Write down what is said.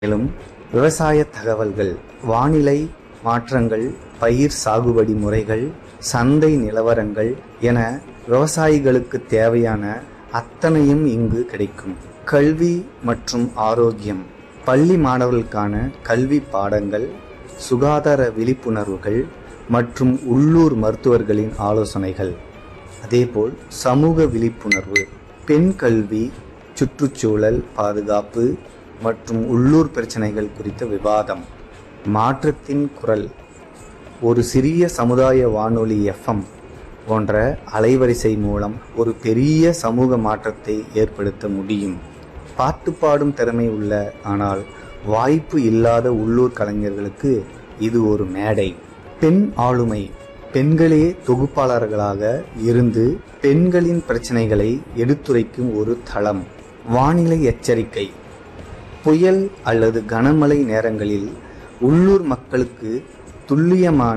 மேலும் விவசாய தகவல்கள் வானிலை மாற்றங்கள் பயிர் சாகுபடி முறைகள் சந்தை நிலவரங்கள் என விவசாயிகளுக்கு தேவையான அத்தனையும் இங்கு கிடைக்கும் கல்வி மற்றும் ஆரோக்கியம் பள்ளி மாணவர்களுக்கான கல்வி பாடங்கள் சுகாதார விழிப்புணர்வுகள் மற்றும் உள்ளூர் மருத்துவர்களின் ஆலோசனைகள் அதேபோல் சமூக விழிப்புணர்வு பெண் கல்வி சுற்றுச்சூழல் பாதுகாப்பு மற்றும் உள்ளூர் பிரச்சனைகள் குறித்த விவாதம் மாற்றத்தின் குரல் ஒரு சிறிய சமுதாய வானொலி எஃப்எம் போன்ற அலைவரிசை மூலம் ஒரு பெரிய சமூக மாற்றத்தை ஏற்படுத்த முடியும் பாட்டு பாடும் திறமை உள்ள ஆனால் வாய்ப்பு இல்லாத உள்ளூர் கலைஞர்களுக்கு இது ஒரு மேடை பெண் ஆளுமை பெண்களே தொகுப்பாளர்களாக இருந்து பெண்களின் பிரச்சனைகளை எடுத்துரைக்கும் ஒரு தளம் வானிலை எச்சரிக்கை புயல் அல்லது கனமழை நேரங்களில் உள்ளூர் மக்களுக்கு துல்லியமான